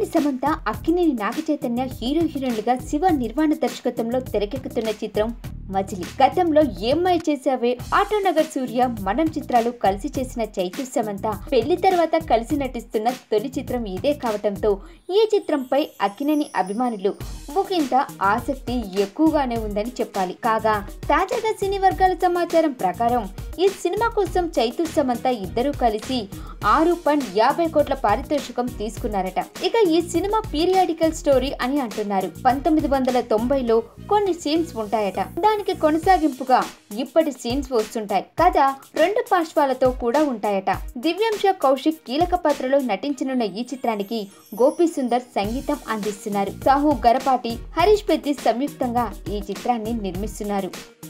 Samantha Akkineni Naga Chaitanya hero హీరోయిన్లుగా శివ నిర్మాణ దర్శకత్వంలో తెరకెక్కుతున్న చిత్రం మజిలీ గతంలో ఏమ్మాయి చేసావే ఆటోనగర్ సూర్య మనం చిత్రాలు కలిసి చేసిన చైతు సమంత పెళ్లి తర్వాత కలిసి నటిస్తున్న తొలి చిత్రం ఇదే కావటంతో ఈ చిత్రంపై అక్కినేని అభిమానులు ఒకంత ఆసక్తి ఎక్కువగానే ఉందని చెప్పాలి కాగా తాజాగా సినీ వర్గాల సమాచారం ప్రకారం ఈ సినిమా కోసం చైతు సమంత ఇద్దరూ కలిసి ఆరు పాయింట్ యాభై కోట్ల పారితోషికం తీసుకున్నారట ఇక ఈ సినిమా పీరియాడికల్ స్టోరీ అని అంటున్నారు పంతొమ్మిది వందల తొంభైలో కొన్ని సీన్స్ ఉంటాయట దానికి కొనసాగింపుగా ఇప్పటి సీన్స్ వస్తుంటాయి కథ రెండు పార్శ్వాలతో కూడా ఉంటాయట దివ్యాంశ కౌశిక్ కీలక పాత్రలో నటించనున్న ఈ చిత్రానికి గోపి సుందర్ సంగీతం అందిస్తున్నారు సాహు గరపాటి హరీష్ పెద్ది సంయుక్తంగా ఈ చిత్రాన్ని నిర్మిస్తున్నారు